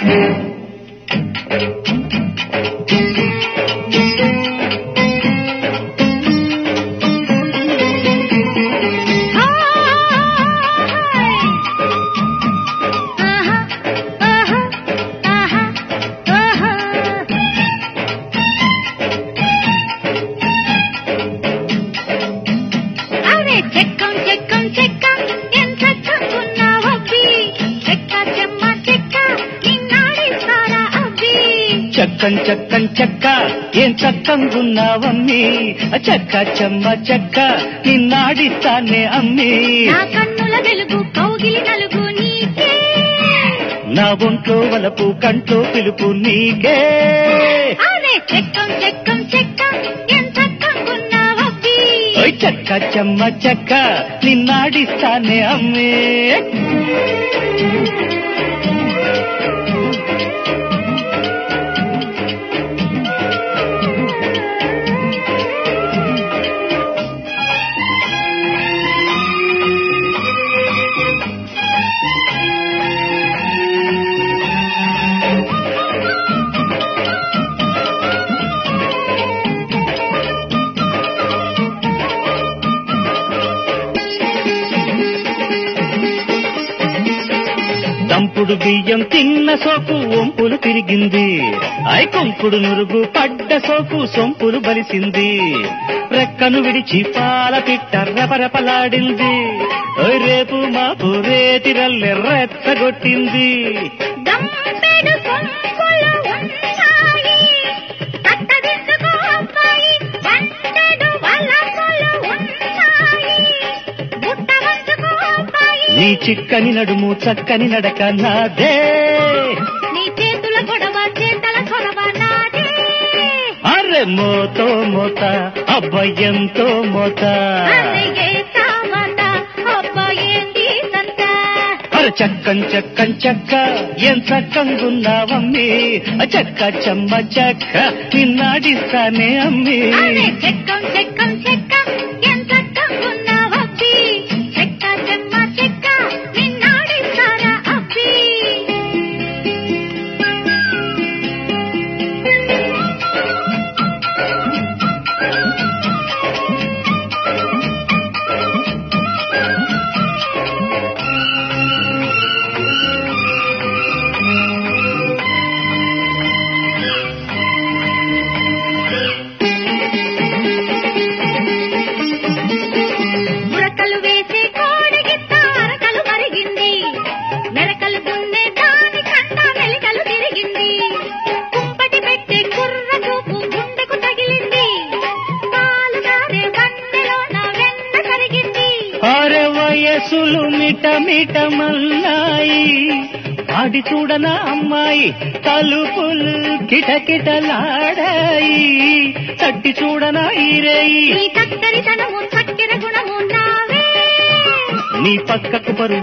అరే చెక్కం చెక్కం చెక్క ఎంత చక్కున్నావబ్బి చెక్క చెమ్మ చెక్క నిన్నాడిస్తారా అబ్బి చక్కం చక్కం చెక్క ఏం చక్కంగున్నావమ్మి చెక్క చెమ్మ చెక్క నిన్నాడిస్తానే అమ్మి నా కన్నుల వెలుగు కౌగిలి నలుగు నీకే నా ఒంట్లో వలపు కంట్లో పిలుపు నీకే అరే చెక్కం చెక్కం చెక్క ఎంత చక్కన్నావబ్బి ఓయ్ చెక్క చెమ్మ చెక్క నిన్నాడిస్తానే అమ్మే దంపుడు బియ్యం తిన్న సోపు ఒంపులు తిరిగింది ఐ కొంకుడు నురుగు పడ్డ సోపు సొంపులు బలిసింది రెక్కను విడిచి పాల పిట్ట రెపరెపలాడింది ఓయ్ రేపు మాపు రేతిరల్లె రెచ్చగొట్టింది దమ్మెడు సొంపులు ఉన్నాయి అట్టదిద్దుకో అబ్బాయి వంటెడు వలపులు ఉన్నాయి బుట్ట వంచుకో అబ్బాయి నీ చిక్కని నడుము చక్కని నడక నాదే నీ చేతుల గొడవ చేతల కొరవ నాదే అరె మోతో మోత అబ్బయ్యంతో మోత అదిగే సామత అబ్బాయేంది సంత అర చక్కం చక్కం చక్క ఏం చక్కంగున్నావమ్మి ఆ చెక్క చెమ్మ చెక్క నిన్నాడిస్తానే అమ్మి అరే చెక్కం చెక్కం చెక్క ఎంత చక్కగున్నావబ్బి చెక్క చెమ్మ చెక్క నిన్నాడిస్తారా అబ్బి మురకలు వేసే కోడిగిత్త అరకలు మరిగింది మెరకలు దున్నే దాని కంట మెలికలు తిరిగింది కుంపటి పెట్టే కుర్ర చూపు గుండెకు తగిలింది పాలు దారే వన్నెలోన వెన్న కరిగింది అరె వయసులు మిట మిటమన్నాయి ఆడి చూడనా అమ్మాయి తలుపులు కిటకిటలాడాయి తట్టి చూడనా ఈరేయి నీ చక్కరితనము చక్కెర గుణము నావే నీ పక్కకు పరువు